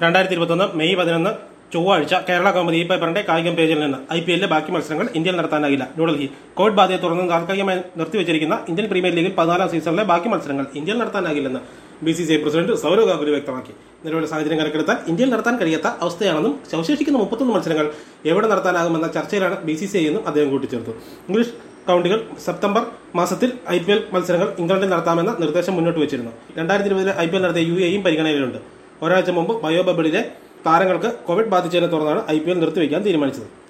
രണ്ടായിരത്തി ഇരുപത്തൊന്ന് മെയ് പതിനൊന്ന് ചൊവ്വാഴ്ച കേരള കൗമുദി ഈ പേപ്പറിന്റെ കായികം പേജിൽ നിന്ന് ഐ പി എല്ലിലെ ബാക്കി മത്സരങ്ങൾ ഇന്ത്യയിൽ നടത്താനാകില്ല ന്യൂഡൽഹി കോവിഡ് ബാധയെ തുടർന്ന് താൽക്കാലികമായി നിർത്തിവച്ചിരിക്കുന്ന ഇന്ത്യൻ പ്രീമിയർ ലീഗിൽ പതിനാലാം സീസണിലെ ബാക്കി മത്സരങ്ങൾ ഇന്ത്യയിൽ നടത്താനാകില്ലെന്ന് B C C I president Sourav Ganguly വ്യക്തമാക്കി നിലവിലെ സാഹചര്യം കണക്കെടുത്താൽ ഇന്ത്യയിൽ നടത്താൻ കഴിയാത്ത അവസ്ഥയാണെന്നും അവശേഷിക്കുന്ന മുപ്പത്തൊന്ന് മത്സരങ്ങൾ എവിടെ നടത്താനാകുമെന്ന ചർച്ചയിലാണ് ബി സി സി ഐ എന്നും അദ്ദേഹം കൂട്ടിച്ചേർത്തു ഇംഗ്ലീഷ് കൗണ്ടികൾ സെപ്റ്റംബർ മാസത്തിൽ ഐ പി എൽ മത്സരങ്ങൾ ഇംഗ്ലണ്ടിൽ നടത്താമെന്ന നിർദ്ദേശം മുന്നോട്ട് വെച്ചിരുന്നു രണ്ടായിരത്തി ഇരുപതിലെ ഐ പി എൽ നടത്തിയ യു എയും പരിഗണനയിലുണ്ട് ഒരാഴ്ച മുമ്പ് ബയോബബിളിലെ താരങ്ങൾക്ക് കോവിഡ് ബാധിച്ചതിനെ തുടർന്നാണ് ഐ പി എൽ നിർത്തിവെക്കാൻ തീരുമാനിച്ചത്